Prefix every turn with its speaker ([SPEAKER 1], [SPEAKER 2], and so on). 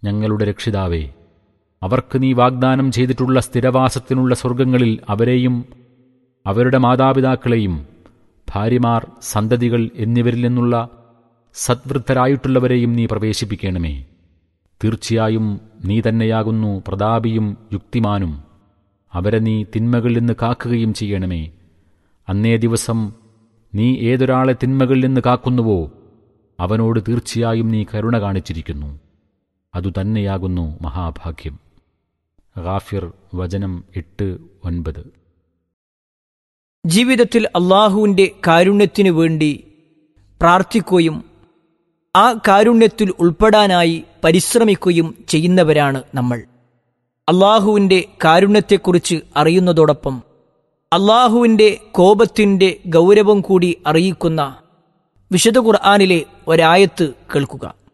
[SPEAKER 1] ഞങ്ങളുടെ രക്ഷിതാവേ അവർക്ക് നീ വാഗ്ദാനം ചെയ്തിട്ടുള്ള സ്ഥിരവാസത്തിനുള്ള സ്വർഗങ്ങളിൽ അവരെയും അവരുടെ മാതാപിതാക്കളെയും ഭാര്യമാർ സന്തതികൾ എന്നിവരിൽ നിന്നുള്ള സദ്വൃദ്ധരായിട്ടുള്ളവരെയും നീ പ്രവേശിപ്പിക്കണമേ തീർച്ചയായും നീ തന്നെയാകുന്നു പ്രതാപിയും യുക്തിമാനും അവരെ നീ തിന്മകളിൽ നിന്ന് കാക്കുകയും ചെയ്യണമേ അന്നേ ദിവസം നീ ഏതൊരാളെ തിന്മകളിൽ നിന്ന് കാക്കുന്നുവോ അവനോട് തീർച്ചയായും നീ കരുണ കാണിച്ചിരിക്കുന്നു അതുതന്നെയാകുന്നു മഹാഭാഗ്യം ഗാഫിർ വചനം എട്ട് ഒൻപത്
[SPEAKER 2] ജീവിതത്തിൽ അള്ളാഹുവിൻ്റെ കാരുണ്യത്തിനു വേണ്ടി പ്രാർത്ഥിക്കുകയും ആ കാരുണ്യത്തിൽ ഉൾപ്പെടാനായി പരിശ്രമിക്കുകയും ചെയ്യുന്നവരാണ് നമ്മൾ അള്ളാഹുവിൻ്റെ കാരുണ്യത്തെക്കുറിച്ച് അറിയുന്നതോടൊപ്പം അള്ളാഹുവിൻ്റെ കോപത്തിൻ്റെ ഗൗരവം കൂടി അറിയിക്കുന്ന വിശുദ്ധ ഖുർആാനിലെ ഒരായത്ത് കേൾക്കുക